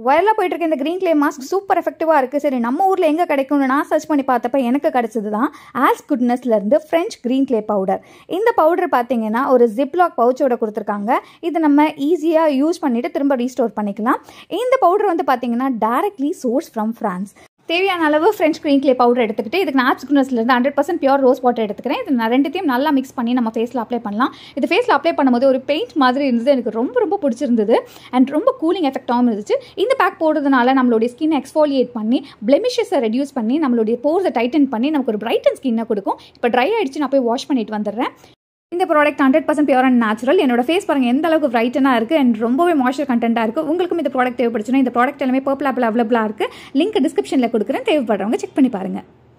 வைரலாக போயிட்டு இருக்க இந்த க்ரீன் கிளே மாஸ்க் சூப்பர் எஃபெக்டிவாக இருக்குது சரி நம்ம ஊரில் எங்கே கிடைக்கும்னு நான் சர்ச் பண்ணி பார்த்தப்ப எனக்கு கிடைச்சது தான் ஆஸ் குட்னஸ்லேருந்து ஃப்ரெஞ்ச் க்ரீன் கிளே பவுடர் இந்த பவுடர் பார்த்தீங்கன்னா ஒரு ஜிப்லாக் பவுச்சோட கொடுத்துருக்காங்க இது நம்ம ஈஸியாக யூஸ் பண்ணிவிட்டு திரும்ப ரீஸ்டோர் பண்ணிக்கலாம் இந்த பவுடர் வந்து பார்த்தீங்கன்னா டேரக்ட்லி சோர்ஸ் ஃப்ரம் ஃப்ரான்ஸ் தேவையான அளவு ஃப்ரெஞ்ச் க்ரீன் கிளே பவுடர் எடுத்துக்கிட்டு இதுக்கு நான் ஆப்ஸ்குனஸ்லேருந்து hundred percent pure rose water எடுத்துக்கிறேன் இது நான் ரெண்டுத்தையும் நல்லா மிக்ஸ் பண்ணி நம்ம ஃபேஸில் அப்ளை பண்ணலாம் இது ஃபேஸில் அப்ளை பண்ணும்போது ஒரு பெயிண்ட் மாதிரி இருந்தது எனக்கு ரொம்ப ரொம்ப பிடிச்சிருந்தது அண்ட் ரொம்ப கூலிங் எஃபெக்டாகவும் இருந்துச்சு இந்த பேக் போடுறதுனால நம்மளுடைய ஸ்கின் எக்ஸ்ஃபோலியேட் பண்ணி பிளெமிஷஸை ரெடியூஸ் பண்ணி நம்மளுடைய போர்ஸை டைட்டன் பண்ணி நமக்கு ஒரு பிரைட்டன் ஸ்கின்னை கொடுக்கும் இப்போ ட்ரை ஆயிடுச்சு நான் போய் வாஷ் பண்ணிட்டு வந்துடுறேன் இந்த product hundred percent pure and natural என்னோட ஃபேஸ் பாருங்க எந்த அளவுக்கு பிரைட்டனாக இருக்குது அண்ட் ரொம்பவே மாய்ச்சர் கண்டென்ட்டாக இருக்குது உங்களுக்கும் இந்த ப்ராடக்ட் தேவைப்படுச்சுன்னா இந்த ப்ராடக்ட் எல்லாமே பர்பிள் ஆப்பிள் அவைலபிளாக இருக்குது லிங்க் டிஸ்கிரிப்ஷனில் கொடுக்குறேன் தேவைப்படுறவங்க செக் பண்ணி பாருங்கள்